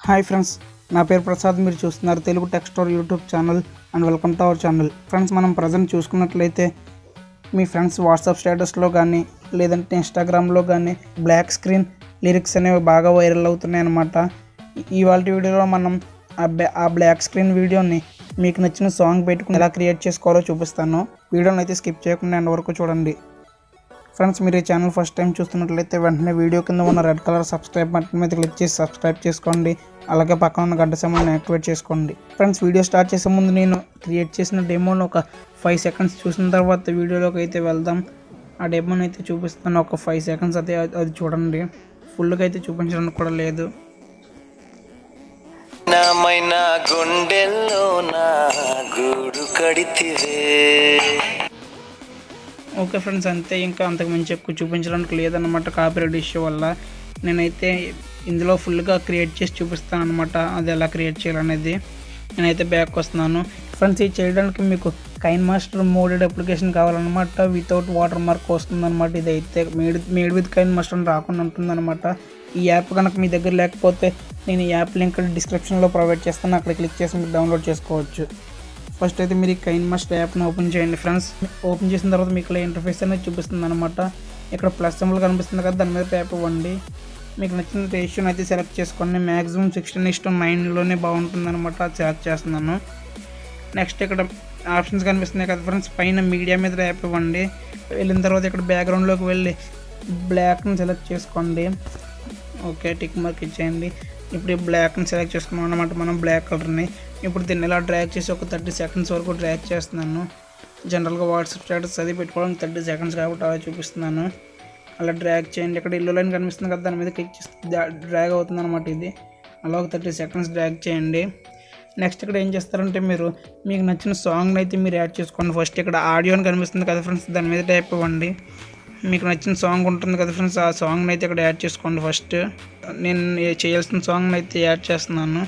hi friends నా పేరు ప్రసాద్ మీరు చూస్తున్నారు Telugu tech store YouTube channel and welcome to our channel friends మనం ప్రజెంట్ చూసుకున్నట్లయితే మీ ఫ్రెండ్స్ వాట్సాప్ స్టేటస్లో కానీ లేదంటే ఇన్స్టాగ్రామ్లో కానీ బ్లాక్ స్క్రీన్ లిరిక్స్ అనేవి బాగా వైరల్ అవుతున్నాయి అన్నమాట ఇవాళ వీడియోలో మనం ఆ బ్లా- ఆ బ్లాక్ స్క్రీన్ వీడియోని మీకు నచ్చిన సాంగ్ పెట్టుకుని ఎలా క్రియేట్ చేసుకోవాలో చూపిస్తాను వీడియోని అయితే స్కిప్ చేయకుండా ఎండ్ వరకు చూడండి ఫ్రెండ్స్ మీరు ఈ ఛానల్ ఫస్ట్ టైం చూస్తున్నట్లయితే వెంటనే వీడియో కింద ఉన్న రెడ్ కలర్ సబ్స్క్రైబ్ బటన్ మీద క్లిక్ చేసి సబ్స్క్రైబ్ చేసుకోండి అలాగే పక్కన ఉన్న గంట సమయాన్ని యాక్టివేట్ చేసుకోండి ఫ్రెండ్స్ వీడియో స్టార్ట్ చేసే ముందు నేను క్రియేట్ చేసిన డెమోని ఒక ఫైవ్ సెకండ్స్ చూసిన తర్వాత వీడియోలోకి అయితే వెళ్దాం ఆ డెమోని అయితే చూపిస్తాను ఒక ఫైవ్ సెకండ్స్ అయితే అది- అది చూడండి ఫుల్గా అయితే చూపించడానికి కూడా లేదు నామైన గుండెల్లో నా గూడు కడితివే ఓకే ఫ్రెండ్స్ అంతే ఇంకా అంతకు మించి ఎక్కువ చూపించడానికి లేదన్నమాట కాపీరైట్ ఇష్యూ వల్ల నేనైతే ఇందులో ఫుల్గా క్రియేట్ చేసి చూపిస్తాను అనమాట అది ఎలా క్రియేట్ చేయాలనేది నేనైతే బ్యాక్ వస్తున్నాను ఫ్రెండ్స్ ఇది చేయడానికి మీకు కైన్ మాస్టర్ మోడెడ్ అప్లికేషన్ కావాలన్నమాట వితౌట్ వాటర్ మార్క్ వస్తుందన్నమాట ఇది అయితే made made with KineMaster అని రాకుండా ఉంటుందన్నమాట ఈ యాప్ కనుక మీ దగ్గర లేకపోతే నేను ఈ యాప్ లింక్ డిస్క్రిప్షన్లో ప్రొవైడ్ చేస్తాను అక్కడ క్లిక్ చేసి మీరు డౌన్లోడ్ చేసుకోవచ్చు ఫస్ట్ అయితే మీరు ఈ కైన్ మాస్టర్ యాప్ని ఓపెన్ చేయండి ఫ్రెండ్స్ ఓపెన్ చేసిన తర్వాత మీకు ఇలా ఇంటర్ఫేస్ అనేది చూపిస్తుంది అనమాట ఇక్కడ ప్లస్ సింబల్ కనిపిస్తుంది కదా దాని మీద ట్యాప్ ఇవ్వండి మీకు నచ్చిన రేషియోని అయితే సెలెక్ట్ చేసుకోండి మ్యాక్సిమం సిక్స్టీన్ ఇష్టం నైన్లోనే బాగుంటుంది అనమాట అది సెలెక్ట్ చేస్తున్నాను నెక్స్ట్ ఇక్కడ ఆప్షన్స్ కనిపిస్తున్నాయి కదా ఫ్రెండ్స్ పైన మీడియా మీద ట్యాప్ ఇవ్వండి వెళ్ళిన తర్వాత ఇక్కడ బ్యాక్గ్రౌండ్లోకి వెళ్ళి బ్లాక్ని సెలెక్ట్ చేసుకోండి ఓకే టిక్ మార్క్ ఇచ్చేయండి ఇప్పుడు ఈ బ్లాక్ని సెలెక్ట్ చేసుకున్నాం అనమాట మనం బ్లాక్ కలర్ని ఇప్పుడు దీన్ని ఇలా డ్రాగ్ చేసి ఒక థర్టీ సెకండ్స్ వరకు డ్రాగ్ చేస్తున్నాను జనరల్గా వాట్సాప్ స్టేటస్ అది పెట్టుకోవడానికి థర్టీ సెకండ్స్ కాబట్టి అలా చూపిస్తున్నాను అలా డ్రాగ్ చేయండి ఇక్కడ ఇల్లు లైన్ కనిపిస్తుంది కదా దాని మీద క్లిక్ చేస్తే డ్రాగ్ అవుతుంది అనమాట ఇది అలా ఒక థర్టీ సెకండ్స్ డ్రాగ్ చేయండి నెక్స్ట్ ఇక్కడ ఏం చేస్తారంటే మీరు మీకు నచ్చిన సాంగ్ని అయితే మీరు యాడ్ చేసుకోండి ఫస్ట్ ఇక్కడ ఆడియో అని కనిపిస్తుంది కదా ఫ్రెండ్స్ దాని మీద టైప్ ఇవ్వండి మీకు నచ్చిన సాంగ్ ఉంటుంది కదా ఫ్రెండ్స్ ఆ సాంగ్ని అయితే ఇక్కడ యాడ్ చేసుకోండి ఫస్ట్ నేను ఏ- చేయాల్సిన సాంగ్ని అయితే యాడ్ చేస్తున్నాను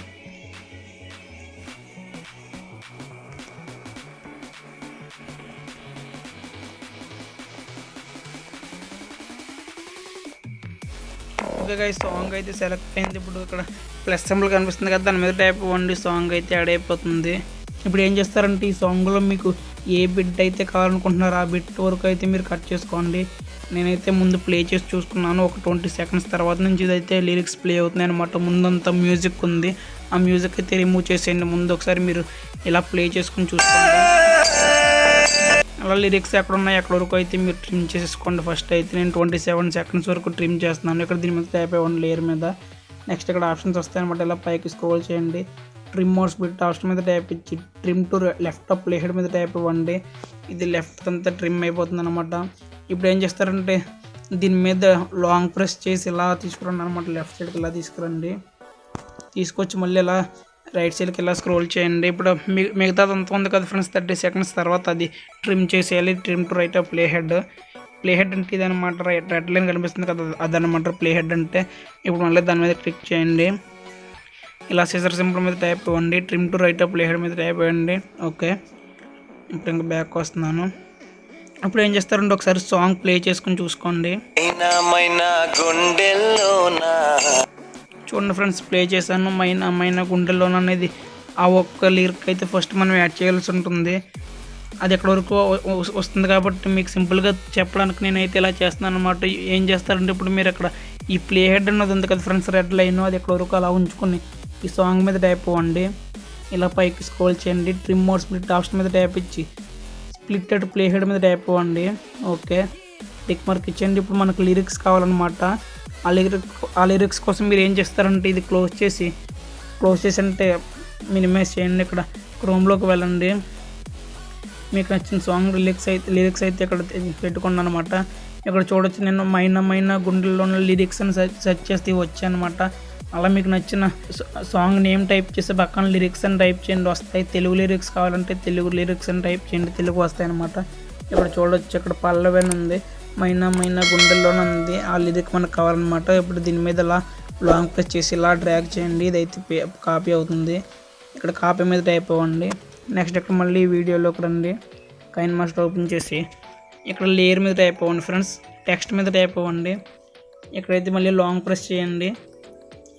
ఓకే గైస్ సాంగ్ అయితే సెలెక్ట్ అయింది ఇప్పుడు ఇక్కడ ప్లస్ సింబల్ కనిపిస్తుంది కదా దాని మీద టైప్ ఇవ్వండి సాంగ్ అయితే యాడ్ అయిపోతుంది ఇప్పుడు ఏం చేస్తారంటే ఈ సాంగ్లో మీకు ఏ బిట్ అయితే కావాలనుకుంటున్నారో ఆ బిట్ వరకు అయితే మీరు కట్ చేసుకోండి నేనైతే ముందు ప్లే చేసి చూసుకున్నాను ఒక ట్వంటీ సెకండ్స్ తర్వాత నుంచి ఇదైతే లిరిక్స్ ప్లే అవుతున్నాయి అనమాట ముందంతా మ్యూజిక్ ఉంది ఆ మ్యూజిక్ అయితే రిమూవ్ చేసేయండి ముందు ఒకసారి మీరు ఇలా ప్లే చేసుకుని చూసుకోండి అలా లిరిక్స్ ఎక్కడ ఉన్నాయి ఎక్కడ వరకు అయితే మీరు ట్రిమ్ చేసేసుకోండి ఫస్ట్ అయితే నేను ట్వంటీ సెవెన్ సెకండ్స్ వరకు ట్రిమ్ చేస్తున్నాను ఇక్కడ దీని మీద ట్యాప్ ఇవ్వండి లేయర్ మీద నెక్స్ట్ ఇక్కడ ఆప్షన్స్ వస్తాయి అనమాట ఇలా పైకి స్క్రోల్ చేయండి ట్రిమ్ మోడ్స్ బిట్ ఆప్షన్ మీద ట్యాప్ ఇచ్చి trim to left up head మీద ట్యాప్ ఇవ్వండి ఇది లెఫ్ట్ అంతా ట్రిమ్ అయిపోతుంది అనమాట ఇప్పుడు ఏం చేస్తారంటే దీని మీద లాంగ్ ప్రెస్ చేసి ఇలా తీసుకురండి అనమాట లెఫ్ట్ సైడ్కి ఇలా తీసుకురండి తీసుకొచ్చి మళ్ళీ ఇలా రైట్ సైడ్కి ఇలా స్క్రోల్ చేయండి ఇప్పుడు మి- మిగతాది అంత ఉంది కదా ఫ్రెండ్స్ థర్టీ సెకండ్స్ తర్వాత అది ట్రిమ్ చేసేయాలి trim to right playhead playhead అంటే ఇది అనమాట రైట్ రెడ్ లైన్ కనిపిస్తుంది కదా అదనమాట ప్లే హెడ్ అంటే ఇప్పుడు మళ్ళీ దాని మీద క్లిక్ చేయండి ఇలా సిజర్ సింపుల్ మీద టైప్ ఇవ్వండి trim to right playhead మీద టైప్ ఇవ్వండి ఓకే ఇప్పుడు ఇంకా బ్యాక్ వస్తున్నాను ఇప్పుడు ఏం చేస్తారంటే ఒకసారి సాంగ్ ప్లే చేసుకుని చూసుకోండి నామైన గుండెల్లో నా చూడండి ఫ్రెండ్స్ ప్లే చేశాను మైన మైన గుండెల్లోన అనేది ఆ ఒక్క లిరిక్ అయితే ఫస్ట్ మనం యాడ్ చేయాల్సి ఉంటుంది అది ఎక్కడ వరకు వ- వ- వస్తుంది కాబట్టి మీకు సింపుల్గా చెప్పడానికి నేనైతే ఇలా చేస్తున్నాను అనమాట ఏం చేస్తారంటే ఇప్పుడు మీరు అక్కడ ఈ ప్లే హెడ్ అన్నది ఉంది కదా ఫ్రెండ్స్ రెడ్ లైన్ అది ఎక్కడ వరకు అలా ఉంచుకొని ఈ సాంగ్ మీద టైప్ ఇవ్వండి ఇలా పైకి స్క్రోల్ చేయండి ట్రిమ్ మోడ్ స్ప్లిట్ ఆప్షన్ మీద టైప్ ఇచ్చి స్ప్లిట్ అట్ ప్లే హెడ్ మీద టైప్ ఇవ్వండి ఓకే టిక్ మార్క్ ఇచ్చేయండి ఇప్పుడు మనకు లిరిక్స్ కావాలన్నమాట ఆ లిరిక్ ఆ లిరిక్స్ కోసం మీరు ఏం చేస్తారంటే ఇది క్లోజ్ చేసి క్లోజ్ చేసి అంటే మినిమైజ్ చేయండి ఇక్కడ క్రోమ్లోకి వెళ్ళండి మీకు నచ్చిన సాంగ్ లిరిక్స్ అయితే లిరిక్స్ అయితే ఇక్కడ పెట్టుకోండి అనమాట ఇక్కడ చూడొచ్చు నేను మైన మైన గుండెల్లో ఉన్న లిరిక్స్ అని సెర్చ్ సెర్చ్ చేస్తే వచ్చాయన్నమాట అలా మీకు నచ్చిన స- సాంగ్ నేమ్ టైప్ చేసి పక్కన లిరిక్స్ అని టైప్ చేయండి వస్తాయి తెలుగు లిరిక్స్ కావాలంటే తెలుగు లిరిక్స్ అని టైప్ చేయండి తెలుగు వస్తాయి అనమాట ఇక్కడ చూడొచ్చు ఇక్కడ పల్లవి అని ఉంది మైనా మైనా గుండెల్లోనే ఉంది ఆ లిరిక్ మనకు కావాలన్నమాట ఇప్పుడు దీని మీద ఇలా లాంగ్ ప్రెస్ చేసి ఇలా డ్రాగ్ చేయండి ఇదైతే కాపీ అవుతుంది ఇక్కడ కాపీ మీద టైప్ అవ్వండి నెక్స్ట్ ఇక్కడ మళ్ళీ వీడియోలోకి రండి కైన్ మాస్టర్ ఓపెన్ చేసి ఇక్కడ లేయర్ మీద టైప్ అవ్వండి ఫ్రెండ్స్ టెక్స్ట్ మీద టైప్ అవ్వండి ఇక్కడైతే మళ్ళీ లాంగ్ ప్రెస్ చేయండి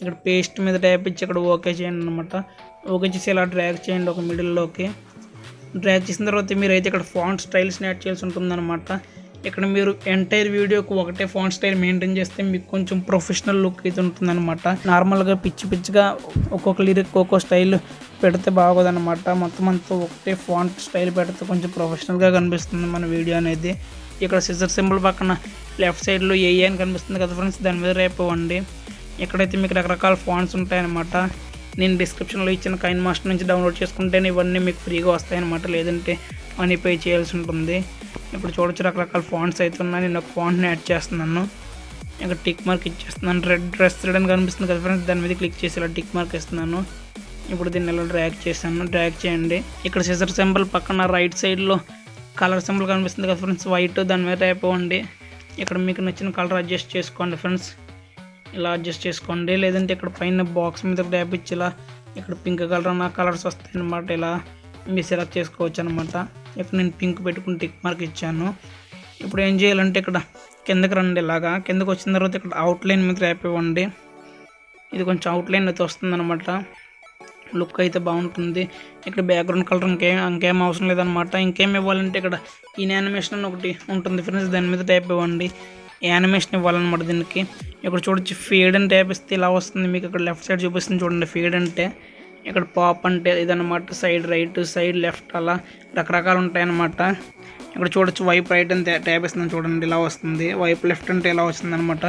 ఇక్కడ పేస్ట్ మీద ట్యాప్ ఇచ్చి ఇక్కడ ఓకే చేయండి అనమాట ఓకే చేసి ఇలా డ్రాగ్ చేయండి ఒక మిడిల్లోకి డ్రాగ్ చేసిన తర్వాత మీరు అయితే ఇక్కడ ఫాంట్ స్టైల్స్ని యాడ్ చేయాల్సి ఉంటుందన్నమాట ఇక్కడ మీరు ఎంటైర్ వీడియోకి ఒకటే ఫాంట్ స్టైల్ మెయింటైన్ చేస్తే మీకు కొంచెం ప్రొఫెషనల్ లుక్ అయితే ఉంటుందన్నమాట నార్మల్గా పిచ్చి పిచ్చిగా ఒక్కొక్క లిరిక్ ఒక్కొక్క స్టైల్ పెడితే బాగోదన్నమాట మొత్తం అంతా ఒకటే ఫాంట్ స్టైల్ పెడితే కొంచెం ప్రొఫెషనల్గా కనిపిస్తుంది మన వీడియో అనేది ఇక్కడ సిజర్ సింబల్ పక్కన లెఫ్ట్ సైడ్లో ఏ అని కనిపిస్తుంది కదా ఫ్రెండ్స్ దాని మీద రేపు ఇవ్వండి ఇక్కడైతే మీకు రకరకాల ఫాంట్స్ ఉంటాయన్నమాట నేను డిస్క్రిప్షన్లో ఇచ్చిన కైన్ మాస్టర్ నుంచి డౌన్లోడ్ చేసుకుంటేనే ఇవన్నీ మీకు ఫ్రీగా వస్తాయన్నమాట లేదంటే మనీ పే చేయాల్సి ఉంటుంది ఇప్పుడు చూడొచ్చు రకరకాల ఫాంట్స్ అయితే ఉన్నాయి నేను ఒక ఫాంట్ని యాడ్ చేస్తున్నాను ఇక్కడ టిక్ మార్క్ ఇచ్చేస్తున్నాను రెడ్ డ్రెస్ రెడ్ అని కనిపిస్తుంది కదా ఫ్రెండ్స్ దాని మీద క్లిక్ చేసి ఇలా టిక్ మార్క్ ఇస్తున్నాను ఇప్పుడు దీన్ని ఇలా డ్రాగ్ చేశాను డ్రాగ్ చేయండి ఇక్కడ సిజర్ సింబల్ పక్కన రైట్ సైడ్లో కలర్ సింబల్ కనిపిస్తుంది కదా ఫ్రెండ్స్ వైట్ దాని మీద టైప్ ఇవ్వండి ఇక్కడ మీకు నచ్చిన కలర్ అడ్జస్ట్ చేసుకోండి ఫ్రెండ్స్ ఇలా అడ్జస్ట్ చేసుకోండి లేదంటే ఇక్కడ పైన బాక్స్ మీద ట్యాప్ ఇచ్చి ఇలా ఇక్కడ పింక్ కలర్ అన్న కలర్స్ వస్తాయి అన్నమాట ఇలా మీరు సెలెక్ట్ చేసుకోవచ్చు అనమాట ఇక్కడ నేను పింక్ పెట్టుకుని టిక్ మార్క్ ఇచ్చాను ఇప్పుడు ఏం చేయాలంటే ఇక్కడ కిందకి రండి ఇలాగా కిందకి వచ్చిన తర్వాత ఇక్కడ అవుట్లైన్ మీద ట్యాప్ ఇవ్వండి ఇది కొంచెం అవుట్లైన్ అయితే వస్తుంది అనమాట లుక్ అయితే బాగుంటుంది ఇక్కడ బ్యాక్గ్రౌండ్ కలర్ ఇంకేం ఇంకేం అవసరం లేదనమాట ఇంకేం ఇవ్వాలంటే ఇక్కడ ఈ యానిమేషన్ అని ఒకటి ఉంటుంది ఫ్రెండ్స్ దాని మీద టైప్ ఇవ్వండి యానిమేషన్ ఇవ్వాలన్నమాట దీనికి ఇక్కడ చూడొచ్చు ఫీడ్ అని టైప్ ఇస్తే ఇలా వస్తుంది మీకు ఇక్కడ లెఫ్ట్ సైడ్ చూపిస్తుంది చూడండి ఫీడ్ అంటే ఇక్కడ పాప్ అంటే ఇదన్నమాట సైడ్ రైట్ సైడ్ లెఫ్ట్ అలా రకరకాలు ఉంటాయన్నమాట ఇక్కడ చూడొచ్చు వైప్ రైట్ అని ట్యాప్ ఇస్తుంది చూడండి ఇలా వస్తుంది వైప్ లెఫ్ట్ అంటే ఇలా వస్తుంది అనమాట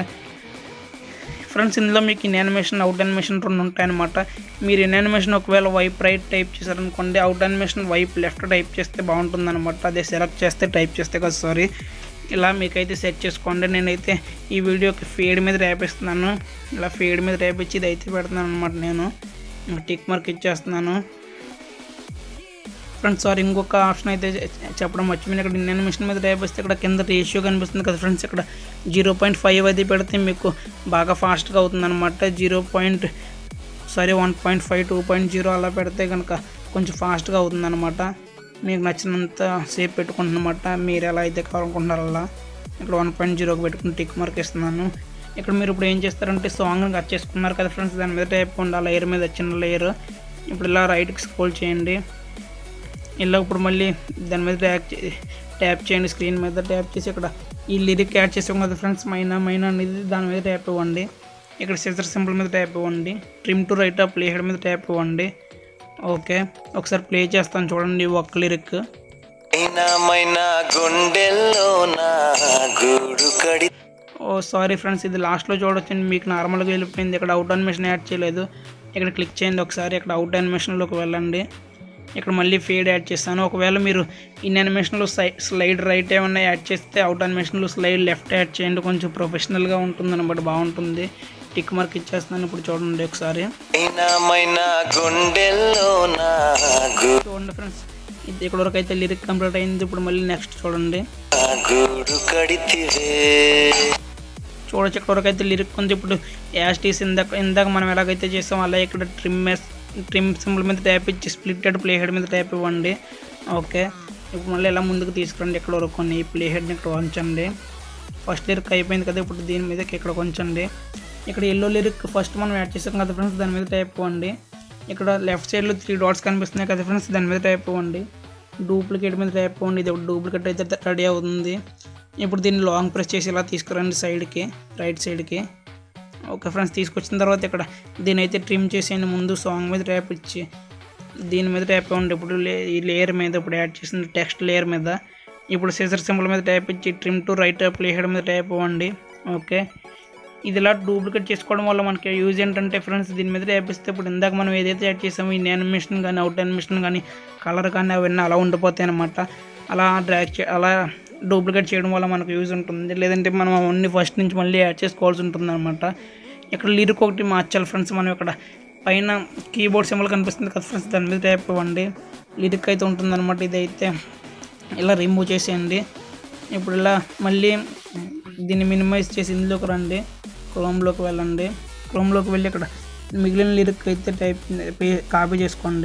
ఫ్రెండ్స్ ఇందులో మీకు ఇన్ యానిమేషన్ అవుట్ యానిమేషన్ రెండు ఉంటాయన్నమాట మీరు ఇన్ యానిమేషన్ ఒకవేళ వైప్ రైట్ టైప్ చేశారనుకోండి out animation wipe left tap చేస్తే బాగుంటుందన్నమాట అదే సెలెక్ట్ చేస్తే టైప్ చేస్తే కదా సారీ ఇలా మీకైతే సెట్ చేసుకోండి నేనైతే ఈ వీడియోకి ఫీడ్ మీద రేపిస్తున్నాను ఇలా ఫీడ్ మీద రేపించి ఇది అయితే పెడుతున్నాను అనమాట నేను టిక్ మార్క్ ఇచ్చేస్తున్నాను ఫ్రెండ్స్ సారీ ఇంకొక ఆప్షన్ అయితే చె- చెప్పడం వచ్చింది ఇక్కడ యానిమేషన్ మీద టైప్ వస్తే ఇక్కడ కింద రేషియో కనిపిస్తుంది కదా ఫ్రెండ్స్ ఇక్కడ జీరో పాయింట్ ఫైవ్ అది పెడితే మీకు బాగా ఫాస్ట్గా అవుతుంది అనమాట zero point sorry one point five two point zero అలా పెడితే కనుక కొంచెం ఫాస్ట్గా అవుతుంది అనమాట మీకు నచ్చినంత సేపు పెట్టుకుంటున్నమాట మీరు ఎలా అయితే కావాలనుకుంటున్నారో అలా ఇక్కడ వన్ పాయింట్ జీరోకి పెట్టుకుని టిక్ మార్క్ ఇస్తున్నాను ఇక్కడ మీరు ఇప్పుడు ఏం చేస్తారంటే సాంగ్ని కట్ చేసుకున్నారు కదా ఫ్రెండ్స్ దాని మీద టైప్ ఉండి ఆ లేయర్ మీద చిన్న లేయర్ ఇప్పుడు ఇలా రైట్కి స్క్రోల్ చేయండి ఇలా ఇప్పుడు మళ్ళీ దాని మీద ట్యాప్ చే- ట్యాప్ చేయండి స్క్రీన్ మీద ట్యాప్ చేసి ఇక్కడ ఈ లిరిక్ యాడ్ చేసాం కదా ఫ్రెండ్స్ మైనా మైనా అనేది దాని మీద ట్యాప్ ఇవ్వండి ఇక్కడ సిజర్ సింబల్ మీద ట్యాప్ ఇవ్వండి trim to right playhead మీద ట్యాప్ ఇవ్వండి ఓకే ఒకసారి ప్లే చేస్తాను చూడండి ఈ ఒక్క లిరిక్ మైనా మైనా గుండెల్లో నా గూడు కడి ఓ సారీ ఫ్రెండ్స్ ఇది లాస్ట్లో చూడొచ్చండి మీకు నార్మల్గా వెళ్ళిపోయింది ఇక్కడ అవుట్ అనిమేషన్ యాడ్ చేయలేదు ఇక్కడ క్లిక్ చేయండి ఒకసారి ఇక్కడ అవుట్ అనిమేషన్లోకి వెళ్ళండి ఇక్కడ మళ్ళీ ఫేడ్ యాడ్ చేస్తాను ఒకవేళ మీరు ఇన్ అనిమేషన్లో సై స్లైడ్ రైట్ ఏమన్నా యాడ్ చేస్తే అవుట్ అనిమేషన్లో స్లైడ్ లెఫ్ట్ యాడ్ చేయండి కొంచెం ప్రొఫెషనల్గా ఉంటుంది అనమాట బాగుంటుంది టిక్ మార్క్ ఇచ్చేస్తాను ఇప్పుడు చూడండి ఒకసారి మైనా మైనా గుండెల్లో నా గూడు చూడండి ఫ్రెండ్స్ ఇది ఇక్కడ వరకు అయితే లిరిక్ కంప్లీట్ అయింది ఇప్పుడు మళ్ళీ నెక్స్ట్ చూడండి గూడు కడితివే చూడొచ్చు ఇక్కడ వరకు అయితే లిరిక్ ఉంది ఇప్పుడు యాస్టీస్ ఇందాక ఇందాక మనం ఎలాగైతే చేసాం అలా ఇక్కడ ట్రిమ్ ట్రిమ్ సింబల్ మీద ట్యాప్ ఇచ్చి స్ప్లిటెడ్ ప్లే హెడ్ మీద ట్యాప్ ఇవ్వండి ఓకే ఇప్పుడు మళ్ళీ ఎలా ముందుకు తీసుకురండి ఇక్కడ వరకు కొన్ని ప్లే హెడ్ని ఇక్కడ ఉంచండి ఫస్ట్ లిరిక్ అయిపోయింది కదా ఇప్పుడు దీని మీదకి ఇక్కడ ఉంచండి ఇక్కడ ఎల్లో లిరిక్ ఫస్ట్ మనం యాడ్ చేసాం కదా ఫ్రెండ్స్ దాని మీద టైప్ ఇవ్వండి ఇక్కడ లెఫ్ట్ సైడ్లో త్రీ డాట్స్ కనిపిస్తున్నాయి కదా ఫ్రెండ్స్ దాని మీద టైప్ ఇవ్వండి డూప్లికేట్ మీద టైప్ ఇవ్వండి ఇది ఒక డూప్లికేట్ అయితే రెడీ అవుతుంది ఇప్పుడు దీన్ని లాంగ్ ప్రెస్ చేసి ఇలా తీసుకురండి సైడ్కి రైట్ సైడ్కి ఓకే ఫ్రెండ్స్ తీసుకొచ్చిన తర్వాత ఇక్కడ దీని అయితే ట్రిమ్ చేసేయండి ముందు సాంగ్ మీద ట్యాప్ ఇచ్చి దీని మీద ట్యాప్ ఇవ్వండి ఇప్పుడు లే- ఈ లేయర్ మీద ఇప్పుడు యాడ్ చేసిన టెక్స్ట్ లేయర్ మీద ఇప్పుడు సీజర్ సింబల్ మీద ట్యాప్ ఇచ్చి trim to right playhead మీద ట్యాప్ ఇవ్వండి ఓకే ఇది ఇలా డూప్లికేట్ చేసుకోవడం వల్ల మనకి యూజ్ ఏంటంటే ఫ్రెండ్స్ దీని మీద ట్యాప్ ఇస్తే ఇప్పుడు ఇందాక మనం ఏదైతే యాడ్ చేసామో ఈ యానిమేషన్ కానీ అవుట్ యానిమేషన్ కానీ కలర్ కానీ అవన్నీ అలా ఉండిపోతాయి అనమాట అలా డ్రాక్ చే అలా డూప్లికేట్ చేయడం వల్ల మనకు యూజ్ ఉంటుంది లేదంటే మనం అవన్నీ ఫస్ట్ నుంచి మళ్ళీ యాడ్ చేసుకోవాల్సి ఉంటుంది అనమాట ఇక్కడ లిరిక్ ఒకటి మార్చాలి ఫ్రెండ్స్ మనం ఇక్కడ పైన కీబోర్డ్ సింబల్ కనిపిస్తుంది కదా ఫ్రెండ్స్ దాని మీద ట్యాప్ ఇవ్వండి లిరిక్ అయితే ఉంటుందన్నమాట ఇదైతే ఇలా రిమూవ్ చేసేయండి ఇప్పుడు ఇలా మళ్ళీ దీన్ని మినిమైజ్ చేసి ఇందులోకి రండి క్రోమ్లోకి వెళ్ళండి క్రోమ్లోకి వెళ్ళి ఇక్కడ మిగిలిన లిరిక్ అయితే టైప్ పే- కాపీ చేసుకోండి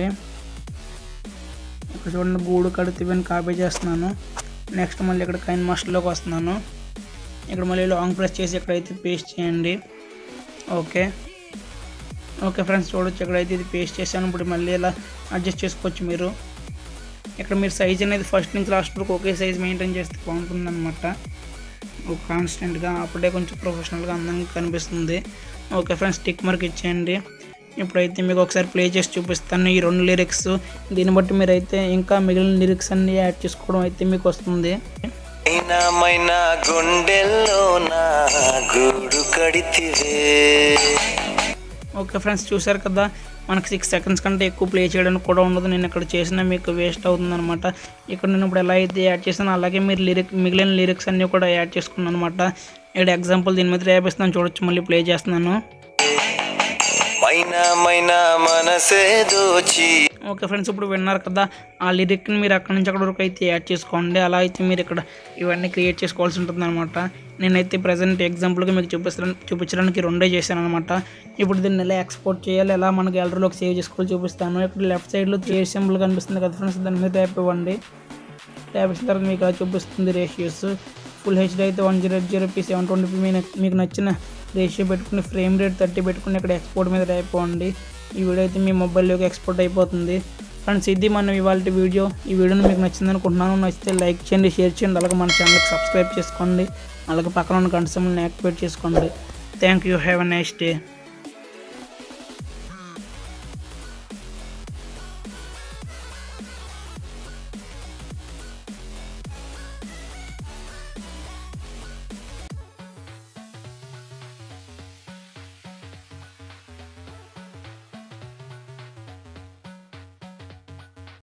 ఇక్కడ చూడండి గూడు కడితే ఇవన్నీ కాపీ చేస్తున్నాను నెక్స్ట్ మళ్ళీ ఇక్కడ కైన్ మాస్టర్లోకి వస్తున్నాను ఇక్కడ మళ్ళీ లాంగ్ ప్రెస్ చేసి ఇక్కడైతే పేస్ట్ చేయండి ఓకే ఓకే ఫ్రెండ్స్ చూడొచ్చు ఇక్కడైతే ఇది పేస్ట్ చేశాను ఇప్పుడు మళ్ళీ ఇలా అడ్జస్ట్ చేసుకోవచ్చు మీరు ఇక్కడ మీరు సైజ్ అనేది ఫస్ట్ నుంచి లాస్ట్ వరకు ఒకే సైజ్ మెయింటైన్ చేస్తే బాగుంటుంది అనమాట కాన్స్టెంట్గా అప్పుడే కొంచెం ప్రొఫెషనల్గా అందంగా కనిపిస్తుంది ఓకే ఫ్రెండ్స్ టిక్ మార్క్ ఇచ్చేయండి ఇప్పుడైతే మీకు ఒకసారి ప్లే చేసి చూపిస్తాను ఈ రెండు లిరిక్స్ దీన్ని బట్టి మీరైతే ఇంకా మిగిలిన లిరిక్స్ అన్ని యాడ్ చేసుకోవడం అయితే మీకు వస్తుంది మైనామైన గుండెల్లో నా గూడు కడితివే ఓకే ఫ్రెండ్స్ చూసారు కదా మనకి సిక్స్ సెకండ్స్ కంటే ఎక్కువ ప్లే చేయడానికి కూడా ఉండదు నేను ఇక్కడ చేసిన మీకు వేస్ట్ అవుతుంది అనమాట ఇక్కడ నేను ఇప్పుడు ఎలా అయితే యాడ్ చేసానో అలాగే మీరు లిరిక్ మిగిలిన లిరిక్స్ అన్నీ కూడా యాడ్ చేసుకున్నాను అనమాట ఇక్కడ ఎగ్జాంపుల్ దీని మీద రేపిస్తున్నాను చూడొచ్చు మళ్ళీ ప్లే చేస్తున్నాను మైనా మైనా మనసే దోచి ఓకే ఫ్రెండ్స్ ఇప్పుడు విన్నారు కదా ఆ లిరిక్ని మీరు అక్కడి నుంచి అక్కడ వరకు అయితే యాడ్ చేసుకోండి అలా అయితే మీరు ఇక్కడ ఇవన్నీ క్రియేట్ చేసుకోవాల్సి ఉంటుంది అనమాట నేనైతే ప్రజెంట్ ఎగ్జాంపుల్గా మీకు చూపించడానికి చూపించడానికి రెండే చేశాను అనమాట ఇప్పుడు దీన్ని ఎలా ఎక్స్పోర్ట్ చేయాలి ఎలా మన గ్యాలరీలోకి సేవ్ చేసుకోవాలి చూపిస్తాను ఇక్కడ లెఫ్ట్ సైడ్లో త్రీ సింబల్ కనిపిస్తుంది కదా ఫ్రెండ్స్ దాని మీద ట్యాప్ ఇవ్వండి ట్యాప్ ఇచ్చిన తర్వాత మీకు అది చూపిస్తుంది రేషియోస్ ఫుల్ హెచ్డీ అయితే one zero zero P seven twenty P మీకు నచ్చిన రేషియో పెట్టుకుని ఫ్రేమ్ రేట్ థర్టీ పెట్టుకుని ఇక్కడ ఎక్స్పోర్ట్ మీద ట్యాప్ ఇవ్వండి ఈ వీడియో అయితే మీ మొబైల్లోకి ఎక్స్పోర్ట్ అయిపోతుంది ఫ్రెండ్స్ ఇది మనం ఇవాళ వీడియో ఈ వీడియోని మీకు నచ్చింది అనుకుంటున్నాను నచ్చితే లైక్ చేయండి షేర్ చేయండి అలాగే మన ఛానల్కి సబ్స్క్రైబ్ చేసుకోండి అలాగే పక్కన ఉన్న గంట సమయాన్ని యాక్టివేట్ చేసుకోండి thank you have a nice day